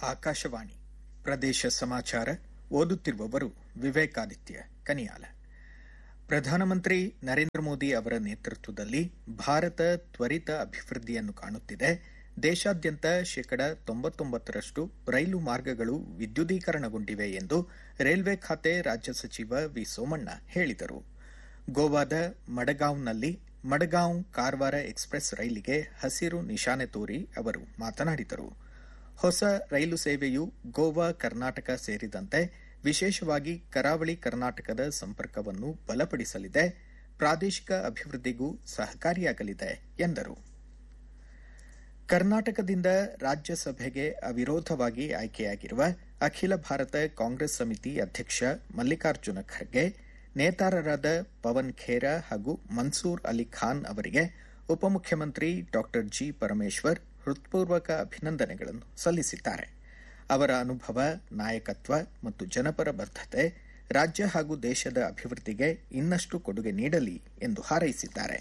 ಆಕಾಶವಾಣಿ ಪ್ರದೇಶ ಸಮಾಚಾರ ಓದುತ್ತಿರುವವರು ವಿವೇಕಾದಿತ್ಯ ಕನಿಯಾಲ ಪ್ರಧಾನಮಂತ್ರಿ ನರೇಂದ್ರ ಮೋದಿ ಅವರ ನೇತೃತ್ವದಲ್ಲಿ ಭಾರತ ತ್ವರಿತ ಅಭಿವೃದ್ಧಿಯನ್ನು ಕಾಣುತ್ತಿದೆ ದೇಶಾದ್ಯಂತ ಶೇಕಡ ತೊಂಬತ್ತೊಂಬತ್ತರಷ್ಟು ರೈಲು ಮಾರ್ಗಗಳು ವಿದ್ಯುದೀಕರಣಗೊಂಡಿವೆ ಎಂದು ರೈಲ್ವೆ ಖಾತೆ ರಾಜ್ಯ ಸಚಿವ ವಿ ಸೋಮಣ್ಣ ಹೇಳಿದರು ಗೋವಾದ ಮಡಗಾಂವ್ನಲ್ಲಿ ಮಡಗಾಂವ್ ಕಾರವಾರ ಎಕ್ಸ್ಪ್ರೆಸ್ ರೈಲಿಗೆ ಹಸಿರು ನಿಶಾನೆ ತೋರಿ ಅವರು ಮಾತನಾಡಿದರು ಹೊಸ ರೈಲು ಸೇವೆಯು ಗೋವಾ ಕರ್ನಾಟಕ ಸೇರಿದಂತೆ ವಿಶೇಷವಾಗಿ ಕರಾವಳಿ ಕರ್ನಾಟಕದ ಸಂಪರ್ಕವನ್ನು ಬಲಪಡಿಸಲಿದೆ ಪ್ರಾದೇಶಿಕ ಅಭಿವೃದ್ಧಿಗೂ ಸಹಕಾರಿಯಾಗಲಿದೆ ಎಂದರು ಕರ್ನಾಟಕದಿಂದ ರಾಜ್ಯಸಭೆಗೆ ಅವಿರೋಧವಾಗಿ ಆಯ್ಕೆಯಾಗಿರುವ ಅಖಿಲ ಭಾರತ ಕಾಂಗ್ರೆಸ್ ಸಮಿತಿ ಅಧ್ಯಕ್ಷ ಮಲ್ಲಿಕಾರ್ಜುನ ಖರ್ಗೆ ನೇತಾರರಾದ ಪವನ್ ಖೇರಾ ಹಾಗೂ ಮನ್ಸೂರ್ ಅಲಿ ಖಾನ್ ಅವರಿಗೆ ಉಪಮುಖ್ಯಮಂತ್ರಿ ಡಾ ಜಿ ಪರಮೇಶ್ವರ್ ಹೃತ್ಪೂರ್ವಕ ಅಭಿನಂದನೆಗಳನ್ನು ಸಲ್ಲಿಸಿದ್ದಾರೆ ಅವರ ಅನುಭವ ನಾಯಕತ್ವ ಮತ್ತು ಜನಪರ ಬದ್ಧತೆ ರಾಜ್ಯ ಹಾಗೂ ದೇಶದ ಅಭಿವೃದ್ಧಿಗೆ ಇನ್ನಷ್ಟು ಕೊಡುಗೆ ನೀಡಲಿ ಎಂದು ಹಾರೈಸಿದ್ದಾರೆ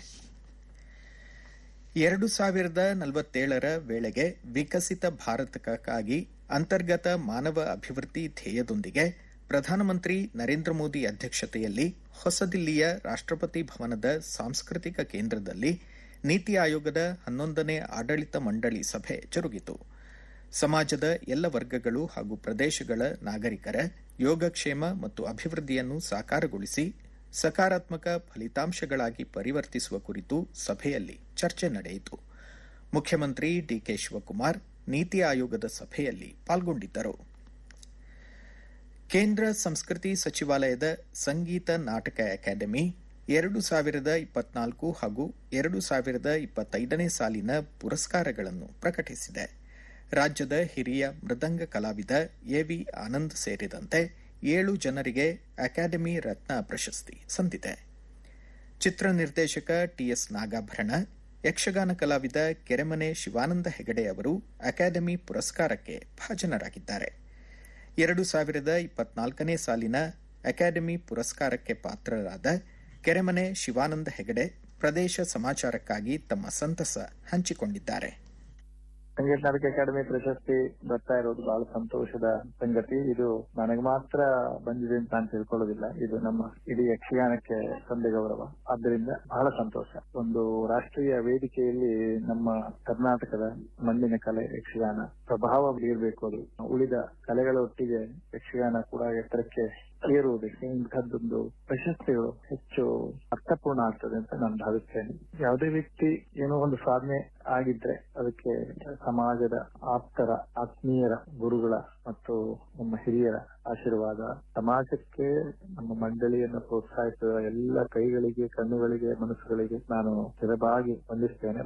ಎರಡು ಸಾವಿರದ ನಲವತ್ತೇಳರ ವೇಳೆಗೆ ವಿಕಸಿತ ಭಾರತಕ್ಕಾಗಿ ಅಂತರ್ಗತ ಮಾನವ ಅಭಿವೃದ್ಧಿ ಧ್ಯೇಯದೊಂದಿಗೆ ಪ್ರಧಾನಮಂತ್ರಿ ನರೇಂದ್ರ ಮೋದಿ ಅಧ್ಯಕ್ಷತೆಯಲ್ಲಿ ಹೊಸದಿಲ್ಲಿಯ ರಾಷ್ಟಪತಿ ಭವನದ ಸಾಂಸ್ಕೃತಿಕ ಕೇಂದ್ರದಲ್ಲಿ ನೀತಿ ಆಯೋಗದ ಹನ್ನೊಂದನೇ ಆಡಳಿತ ಮಂಡಳಿ ಸಭೆ ಜರುಗಿತು ಸಮಾಜದ ಎಲ್ಲ ವರ್ಗಗಳು ಹಾಗೂ ಪ್ರದೇಶಗಳ ನಾಗರಿಕರ ಯೋಗಕ್ಷೇಮ ಮತ್ತು ಅಭಿವೃದ್ಧಿಯನ್ನು ಸಾಕಾರಗೊಳಿಸಿ ಸಕಾರಾತ್ಮಕ ಫಲಿತಾಂಶಗಳಾಗಿ ಪರಿವರ್ತಿಸುವ ಕುರಿತು ಸಭೆಯಲ್ಲಿ ಚರ್ಚೆ ನಡೆಯಿತು ಮುಖ್ಯಮಂತ್ರಿ ಡಿಕೆ ಶಿವಕುಮಾರ್ ನೀತಿ ಆಯೋಗದ ಸಭೆಯಲ್ಲಿ ಪಾಲ್ಗೊಂಡಿದ್ದರು ಕೇಂದ್ರ ಸಂಸ್ಕೃತಿ ಸಚಿವಾಲಯದ ಸಂಗೀತ ನಾಟಕ ಅಕಾಡೆಮಿ ಎರಡು ಸಾವಿರದ ಇಪ್ಪತ್ನಾಲ್ಕು ಹಾಗೂ ಎರಡು ಸಾವಿರದ ಇಪ್ಪತ್ತೈದನೇ ಸಾಲಿನ ಪುರಸ್ಕಾರಗಳನ್ನು ಪ್ರಕಟಿಸಿದೆ ರಾಜ್ಯದ ಹಿರಿಯ ಮೃದಂಗ ಕಲಾವಿದ ಎವಿ ಆನಂದ್ ಸೇರಿದಂತೆ ಏಳು ಜನರಿಗೆ ಅಕಾಡೆಮಿ ರತ್ನ ಪ್ರಶಸ್ತಿ ಸಂದಿದೆ ಚಿತ್ರ ನಿರ್ದೇಶಕ ಟಿಎಸ್ ನಾಗಾಭರಣ ಯಕ್ಷಗಾನ ಕಲಾವಿದ ಕೆರೆಮನೆ ಶಿವಾನಂದ ಹೆಗಡೆ ಅವರು ಅಕಾಡೆಮಿ ಪುರಸ್ಕಾರಕ್ಕೆ ಭಾಜನರಾಗಿದ್ದಾರೆ ಎರಡು ಸಾವಿರದ ಇಪ್ಪತ್ನಾಲ್ಕನೇ ಸಾಲಿನ ಅಕಾಡೆಮಿ ಪುರಸ್ಕಾರಕ್ಕೆ ಪಾತ್ರರಾದ ಕೆರೆಮನೆ ಶಿವಾನಂದ ಹೆಗಡೆ ಪ್ರದೇಶ ಸಮಾಚಾರಕ್ಕಾಗಿ ತಮ್ಮ ಸಂತಸ ಹಂಚಿಕೊಂಡಿದ್ದಾರೆ ಸಂಗೀತ ನಾಟಕ ಅಕಾಡೆಮಿ ಪ್ರಶಸ್ತಿ ಬರ್ತಾ ಇರೋದು ಬಹಳ ಸಂತೋಷದ ಸಂಗತಿ ಇದು ನನಗೆ ಮಾತ್ರ ಬಂದಿದೆ ಅಂತ ನಾನು ತಿಳ್ಕೊಳ್ಳೋದಿಲ್ಲ ಇದು ನಮ್ಮ ಇಡೀ ಯಕ್ಷಗಾನಕ್ಕೆ ತಂದೆ ಗೌರವ ಆದ್ದರಿಂದ ಬಹಳ ಸಂತೋಷ ಒಂದು ರಾಷ್ಟ್ರೀಯ ವೇದಿಕೆಯಲ್ಲಿ ನಮ್ಮ ಕರ್ನಾಟಕದ ಮಣ್ಣಿನ ಕಲೆ ಯಕ್ಷಗಾನ ಪ್ರಭಾವ ಬೀರಬೇಕು ಅದು ಉಳಿದ ಕಲೆಗಳ ಒಟ್ಟಿಗೆ ಯಕ್ಷಗಾನ ಕೂಡ ಎತ್ತರಕ್ಕೆ ಏರುವುದಕ್ಕೆ ಇಂಥದ್ದೊಂದು ಪ್ರಶಸ್ತಿಗಳು ಹೆಚ್ಚು ಅರ್ಥಪೂರ್ಣ ಆಗ್ತದೆ ಅಂತ ನಾನು ಭಾವಿಸ್ತೇನೆ ಯಾವುದೇ ವ್ಯಕ್ತಿ ಏನೋ ಒಂದು ಸಾಧನೆ ಆಗಿದ್ರೆ ಅದಕ್ಕೆ ಸಮಾಜದ ಆಪ್ತರ ಆತ್ಮೀಯರ ಗುರುಗಳ ಮತ್ತು ನಮ್ಮ ಹಿರಿಯರ ಆಶೀರ್ವಾದ ಸಮಾಜಕ್ಕೆ ನಮ್ಮ ಮಂಡಳಿಯನ್ನು ಪ್ರೋತ್ಸಾಹಿಸುವ ಎಲ್ಲ ಕೈಗಳಿಗೆ ಕಣ್ಣುಗಳಿಗೆ ಮನಸ್ಸುಗಳಿಗೆ ನಾನು ಚಿರಬಾಗಿ ವಂದಿಸ್ತೇನೆ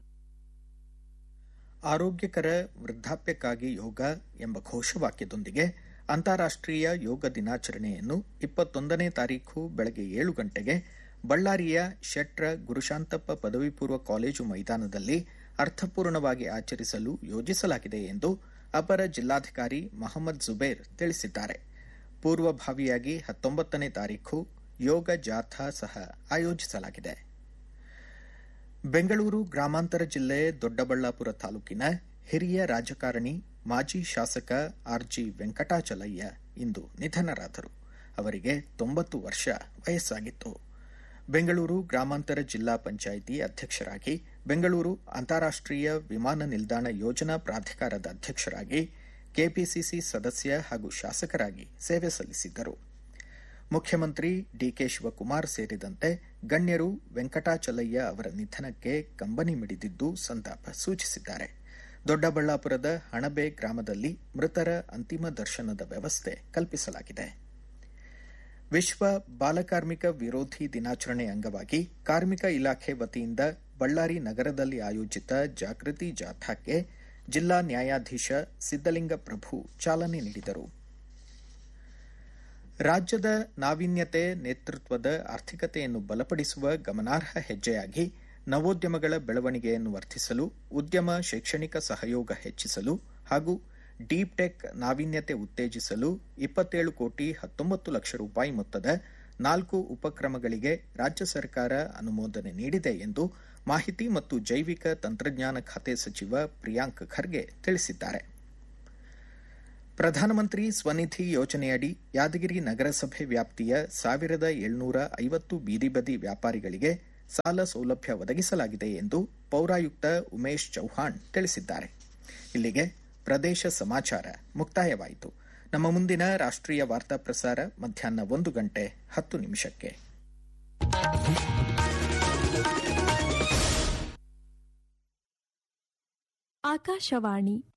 ಆರೋಗ್ಯಕರ ವೃದ್ಧಾಪ್ಯಕ್ಕಾಗಿ ಯೋಗ ಎಂಬ ಘೋಷವಾಕ್ಯದೊಂದಿಗೆ ಅಂತಾರಾಷ್ಟೀಯ ಯೋಗ ದಿನಾಚರಣೆಯನ್ನು ಇಪ್ಪತ್ತೊಂದನೇ ತಾರೀಖು ಬೆಳಗ್ಗೆ ಏಳು ಗಂಟೆಗೆ ಬಳ್ಳಾರಿಯ ಶೆಟ್ರ ಗುರುಶಾಂತಪ್ಪ ಪದವಿ ಪೂರ್ವ ಕಾಲೇಜು ಮೈದಾನದಲ್ಲಿ ಅರ್ಥಪೂರ್ಣವಾಗಿ ಆಚರಿಸಲು ಯೋಜಿಸಲಾಗಿದೆ ಎಂದು ಅಪರ ಜಿಲ್ಲಾಧಿಕಾರಿ ಮಹಮ್ಮದ್ ಜುಬೇರ್ ತಿಳಿಸಿದ್ದಾರೆ ಪೂರ್ವಭಾವಿಯಾಗಿ ಹತ್ತೊಂಬತ್ತನೇ ತಾರೀಖು ಯೋಗ ಜಾಥಾ ಸಹ ಆಯೋಜಿಸಲಾಗಿದೆ ಬೆಂಗಳೂರು ಗ್ರಾಮಾಂತರ ಜಿಲ್ಲೆ ದೊಡ್ಡಬಳ್ಳಾಪುರ ತಾಲೂಕಿನ ಹಿರಿಯ ರಾಜಕಾರಣಿ ಮಾಜಿ ಶಾಸಕ ಆರ್ಜಿ ವೆಂಕಟಾಚಲಯ್ಯ ಇಂದು ನಿಧನರಾದರು ಅವರಿಗೆ ತೊಂಬತ್ತು ವರ್ಷ ವಯಸ್ಸಾಗಿತ್ತು ಬೆಂಗಳೂರು ಗ್ರಾಮಾಂತರ ಜಿಲ್ಲಾ ಪಂಚಾಯಿತಿ ಅಧ್ಯಕ್ಷರಾಗಿ ಬೆಂಗಳೂರು ಅಂತಾರಾಷ್ಟೀಯ ವಿಮಾನ ನಿಲ್ದಾಣ ಯೋಜನಾ ಪ್ರಾಧಿಕಾರದ ಅಧ್ಯಕ್ಷರಾಗಿ ಕೆಪಿಸಿಸಿ ಸದಸ್ಯ ಹಾಗೂ ಶಾಸಕರಾಗಿ ಸೇವೆ ಸಲ್ಲಿಸಿದ್ದರು ಮುಖ್ಯಮಂತ್ರಿ ಡಿಕೆ ಶಿವಕುಮಾರ್ ಸೇರಿದಂತೆ ಗಣ್ಯರು ವೆಂಕಟಾಚಲಯ್ಯ ಅವರ ನಿಧನಕ್ಕೆ ಕಂಬನಿ ಮಿಡಿದಿದ್ದು ಸಂತಾಪ ಸೂಚಿಸಿದ್ದಾರೆ ದೊಡ್ಡಬಳ್ಳಾಪುರದ ಹಣಬೆ ಗ್ರಾಮದಲ್ಲಿ ಮೃತರ ಅಂತಿಮ ದರ್ಶನದ ವ್ಯವಸ್ಥೆ ಕಲ್ಪಿಸಲಾಗಿದೆ ವಿಶ್ವ ಬಾಲಕಾರ್ಮಿಕ ವಿರೋಧಿ ದಿನಾಚರಣೆ ಅಂಗವಾಗಿ ಕಾರ್ಮಿಕ ಇಲಾಖೆ ವತಿಯಿಂದ ಬಳ್ಳಾರಿ ನಗರದಲ್ಲಿ ಆಯೋಜಿತ ಜಾಗೃತಿ ಜಾಥಾಕ್ಕೆ ಜಿಲ್ಲಾ ನ್ಯಾಯಾಧೀಶ ಸಿದ್ದಲಿಂಗ ಪ್ರಭು ಚಾಲನೆ ನೀಡಿದರು ರಾಜ್ಯದ ನಾವೀನ್ಯತೆ ನೇತೃತ್ವದ ಆರ್ಥಿಕತೆಯನ್ನು ಬಲಪಡಿಸುವ ಗಮನಾರ್ಹ ಹೆಜ್ಜೆಯಾಗಿ ನವೋದ್ಯಮಗಳ ಬೆಳವಣಿಗೆಯನ್ನು ವರ್ಧಿಸಲು ಉದ್ಯಮ ಶೈಕ್ಷಣಿಕ ಸಹಯೋಗ ಹೆಚ್ಚಿಸಲು ಹಾಗೂ ಡೀಪ್ ಟೆಕ್ ನಾವೀನ್ಯತೆ ಉತ್ತೇಜಿಸಲು ಇಪ್ಪತ್ತೇಳು ಕೋಟಿ ಹತ್ತೊಂಬತ್ತು ಲಕ್ಷ ರೂಪಾಯಿ ಮೊತ್ತದ ನಾಲ್ಕು ಉಪಕ್ರಮಗಳಿಗೆ ರಾಜ್ಯ ಸರ್ಕಾರ ಅನುಮೋದನೆ ನೀಡಿದೆ ಎಂದು ಮಾಹಿತಿ ಮತ್ತು ಜೈವಿಕ ತಂತ್ರಜ್ಞಾನ ಖಾತೆ ಸಚಿವ ಪ್ರಿಯಾಂಕ್ ಖರ್ಗೆ ತಿಳಿಸಿದ್ದಾರೆ ಪ್ರಧಾನಮಂತ್ರಿ ಸ್ವನಿಧಿ ಯೋಜನೆಯಡಿ ಯಾದಗಿರಿ ನಗರಸಭೆ ವ್ಯಾಪ್ತಿಯ ಸಾವಿರದ ಏಳ್ನೂರ ಐವತ್ತು ಬೀದಿ ಬದಿ ವ್ಯಾಪಾರಿಗಳಿಗೆ ಸಾಲ ಸೌಲಭ್ಯ ಒದಗಿಸಲಾಗಿದೆ ಎಂದು ಪೌರಾಯುಕ್ತ ಉಮೇಶ್ ಚೌಹಾಣ್ ತಿಳಿಸಿದ್ದಾರೆ ಇಲ್ಲಿಗೆ ಪ್ರದೇಶ ಸಮಾಚಾರ ಮುಕ್ತಾಯವಾಯಿತು ನಮ್ಮ ಮುಂದಿನ ರಾಷ್ಟ್ರೀಯ ವಾರ್ತಾ ಪ್ರಸಾರ ಮಧ್ಯಾಹ್ನ ಒಂದು ಗಂಟೆ ಹತ್ತು ನಿಮಿಷಕ್ಕೆ ಆಕಾಶವಾಣಿ